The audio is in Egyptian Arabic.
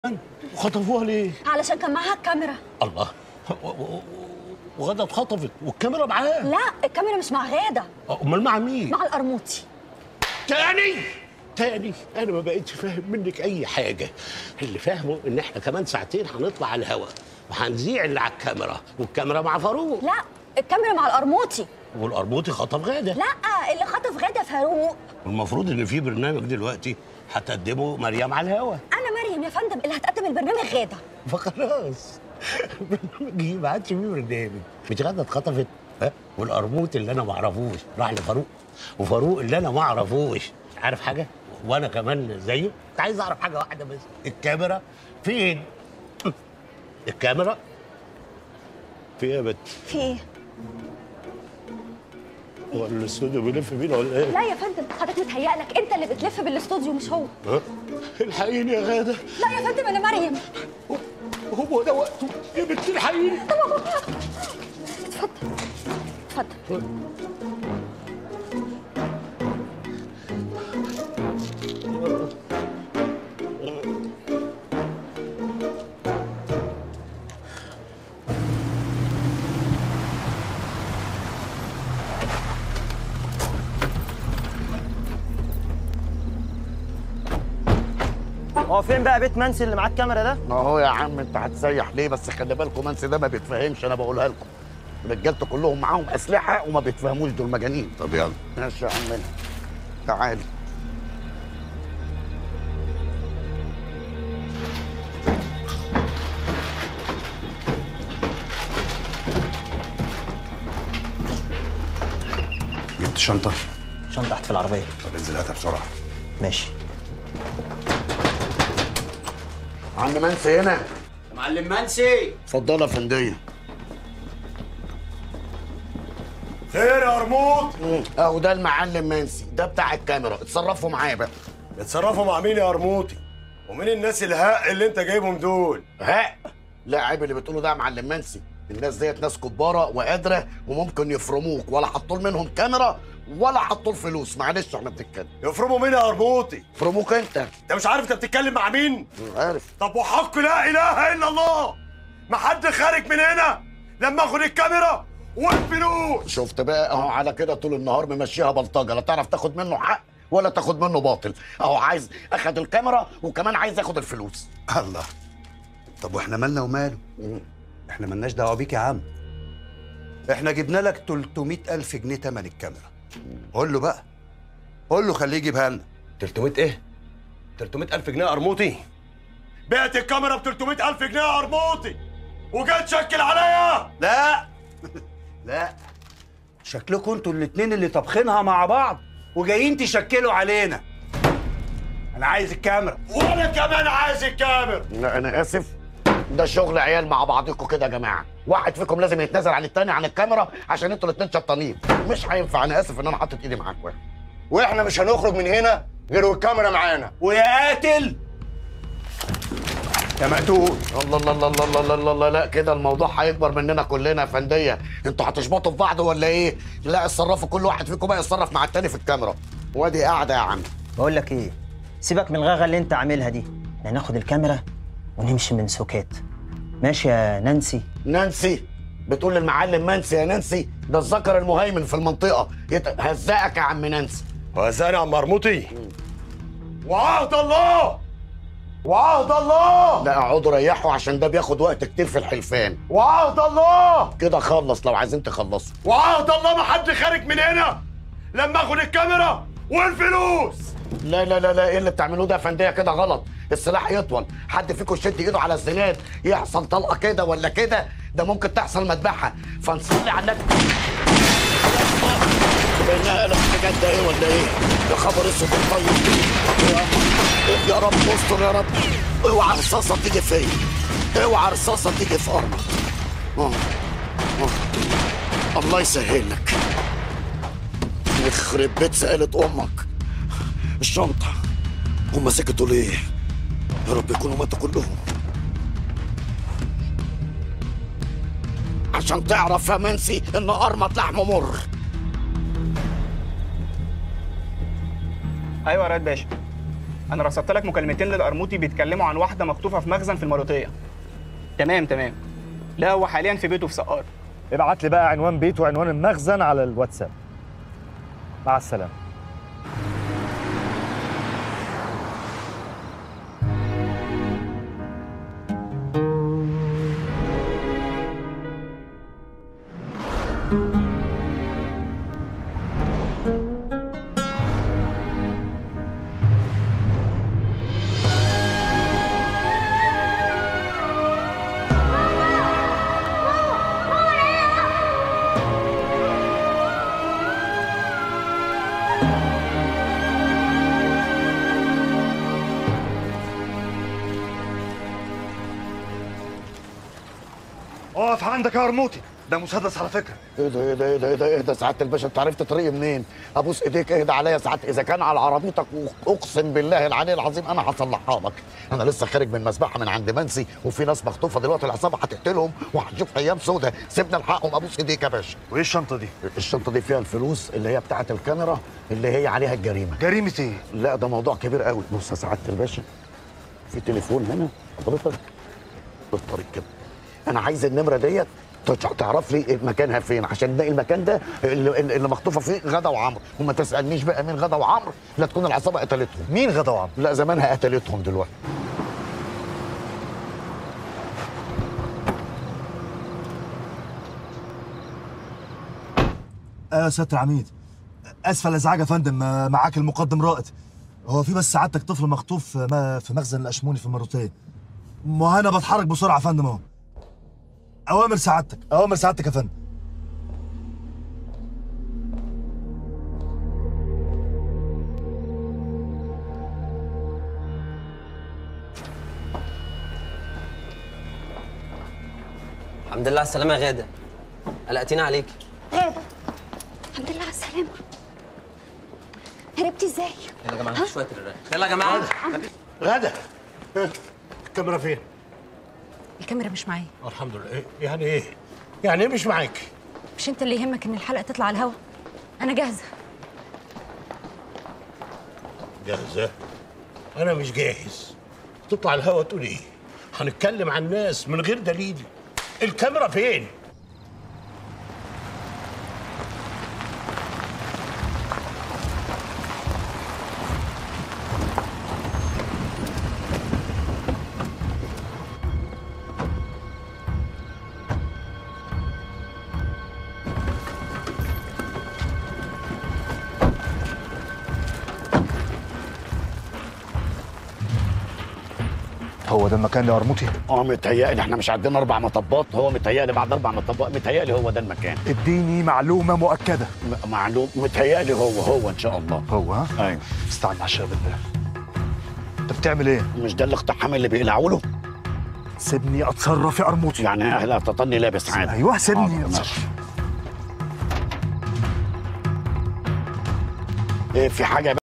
وخطفوها ليه؟ علشان كان معاها الكاميرا الله و- و- وغدا اتخطفت والكاميرا معاها لا الكاميرا مش مع غاده امال مع مين؟ مع القرموطي تاني تاني انا ما بقتش فاهم منك اي حاجه اللي فاهمه ان احنا كمان ساعتين هنطلع على الهوا وهنذيع اللي على الكاميرا والكاميرا مع فاروق لا الكاميرا مع القرموطي والقرموطي خطف غاده لا اللي خطف غاده فاروق المفروض ان في برنامج دلوقتي هتقدمه مريم على الهوا انا مريم يا فندم اللي هتقدم البرنامج غاده فخلاص برنامج ايه ما عادش فيه برنامج مش غاده اتخطفت ها والقرموط اللي انا ما اعرفوش راح لفاروق وفاروق اللي انا ما اعرفوش عارف حاجه وانا كمان زيه كنت عايز اعرف حاجه واحده بس الكاميرا فين الكاميرا في ايه يا بت في ايه هو الاستوديو بيلف بينا ولا ايه لا يا فندم حضرتك متهيألك انت اللي بتلف بالاستوديو مش هو ها الحقيني يا غاده لا يا فندم انا مريم هو ده وقته يا بنت الحقيني اتفضل اتفضل هو فين بقى بيت منسي اللي معاه الكاميرا ده؟ ما هو يا عم انت هتسيح ليه بس خلي بالكم منسي ده ما بيتفهمش انا بقولها لكم رجالته كلهم معاهم اسلحه وما بيتفهموش دول مجانين طب يلا ماشي يا عمنا تعالي جبت شنطة عشان تحت في العربية طب انزل هاتها بسرعة ماشي عم منسي هنا معلم منسي اتفضل يا فنديه خير يا قرموط اهو ده المعلم منسي ده بتاع الكاميرا اتصرفوا معايا بقى اتصرفوا مع مين يا قرموطي ومين الناس الهق اللي انت جايبهم دول ها لا عيب اللي بتقوله ده يا معلم منسي الناس ديت ناس كباره وقادره وممكن يفرموك ولا حطوا منهم كاميرا ولا حطوا فلوس معلش احنا بنتكلم يفرموا مين يا قرموطي يفرموك انت انت مش عارف انت بتتكلم مع مين عارف طب وحق لا اله الا الله ما حد خارج من هنا لما اخد الكاميرا والفلوس شفت بقى اهو على كده طول النهار ممشيها بلطجه لا تعرف تاخد منه حق ولا تاخد منه باطل اهو عايز اخد الكاميرا وكمان عايز ياخد الفلوس الله طب واحنا مالنا وماله احنا مالناش دعوه بيك يا عم احنا جبنا لك 300 الف جنيه تمن الكاميرا قول له بقى قول له خليه يجيبها لنا 300 ايه 300 الف جنيه يا قرموطي بعت الكاميرا ب 300 الف جنيه يا قرموطي وجاي تشكل عليا لا لا شكلكم انتوا الاتنين اللي طابخينها مع بعض وجايين تشكلوا علينا انا عايز الكاميرا وانا كمان عايز الكاميرا لا انا اسف ده شغل عيال مع بعضكم كده يا جماعه واحد فيكم لازم يتنازل عن التاني عن الكاميرا عشان انتوا الاتنين شطانين مش هينفع انا اسف ان انا حاطط ايدي معاكم واحنا مش هنخرج من هنا غير والكاميرا معانا ويا قاتل يا مقتول الله الله الله الله الله الله الله لا كده الموضوع هيكبر مننا كلنا يا فنديه انتوا هتشبطوا في بعض ولا ايه لا اتصرفوا كل واحد فيكم بقى يتصرف مع التاني في الكاميرا وادي قاعده يا عم بقول لك ايه سيبك من الغاغه اللي انت عاملها دي احنا ناخد الكاميرا ونمشي من سكات ماشي يا نانسي نانسي بتقول للمعلم منسي يا نانسي ده الذكر المهيمن في المنطقه يت- هزقك يا عم نانسي وهزاني يا عم مرموطي وعهد الله وعهد الله لا اقعدوا ريحوا عشان ده بياخد وقت كتير في الحلفان وعهد الله كده خلص لو عايزين تخلصوا وعهد الله ما حد خارج من هنا لما اخد الكاميرا والفلوس لا لا لا لا ايه اللي بتعملوه ده يا فنديه كده غلط السلاح يطول حد فيكم يشد ايده على الزناد يحصل طلقه كده ولا كده ده ممكن تحصل مذبحه فنصلي على النبي بينها قلب بجد ايه ولا ايه يا خبر اسود طيب يا- يا رب استر يا رب اوعى رصاصه تيجي فيا اوعى رصاصه تيجي في ارضك آه. آه. الله يسهل لك يخرب بيت سألة امك الشنطة هم سكتوا ليه؟ يا رب يكونوا ماتوا كلهم عشان تعرف يا منسي ان قرمة لحمه مر ايوه يا ريت باشا انا رصدت لك مكالمتين للقرموطي بيتكلموا عن واحده مخطوفه في مخزن في المريوطيه تمام تمام لا هو حاليا في بيته في سقار ابعت لي بقى عنوان بيته وعنوان المخزن على الواتساب مع السلامه اقف عندك يا رموتي ده مسدس على فكره ايه ده ايه ده ايه ده ايه ده ايه ده سعاده الباشا انت عرفت طريقي منين؟ ابوس ايديك اهدى عليا سعاده اذا كان على عربيتك اقسم بالله العلي العظيم انا هصلحها لك انا لسه خارج من مسبحه من عند منسي وفي ناس مخطوفه دلوقتي العصابه هتقتلهم وهنشوف ايام سودة سيبنا نلحقهم ابوس ايديك يا باشا وايه الشنطه دي الشنطه دي فيها الفلوس اللي هي بتاعه الكاميرا اللي هي عليها الجريمه جريمه ايه لا ده موضوع كبير قوي بص يا سعاده الباشا في تليفون هنا حضرتك بالطريق كده انا عايز النمره ديت تع- تعرف لي مكانها فين عشان نلاقي المكان ده اللي, اللي مخطوفه فيه غدا وعمرو وما تسالنيش بقى مين غدا وعمرو لا تكون العصابه قتلتهم مين غدا وعمرو لا زمانها قتلتهم دلوقتي ايوه يا سياده العميد اسف على الازعاج يا فندم آه، معاك المقدم رائد هو في بس سعادتك طفل مخطوف في ما- في مخزن الاشموني في المروتيه ما انا بتحرك بسرعه يا فندم اهو اوامر سعادتك اوامر سعادتك يا فندم الحمد لله على السلامة يا غادة قلقتينا عليكي غادة الحمد لله على السلامة هربتي ازاي؟ يلا يا جماعة شوية الرق يلا يا جماعة غدا الكاميرا فين؟ الكاميرا مش معايا الحمد لله إيه؟ يعني ايه؟ يعني ايه مش معاك؟ مش انت اللي يهمك ان الحلقه تطلع على الهوا انا جاهزه جاهزة؟ أنا مش جاهز تطلع الهوا تقول إيه؟ هنتكلم عن الناس من غير دليل الكاميرا فين؟ هو ده المكان يا قرموطي اه متهيألي احنا مش عندنا اربع مطبات هو متهيألي بعد اربع مطبات متهيألي هو ده المكان اديني معلومه مؤكده م- معلوم متهيألي هو هو ان شاء الله هو ها ايوه استنى عشان بالله انت بتعمل ايه مش ده الاقتحام اللي بيقلعوا له سيبني اتصرف يا قرموطي يعني اهلا تطني لابس عادي ايوه سيبني حاضر، ماشي. ايه في حاجه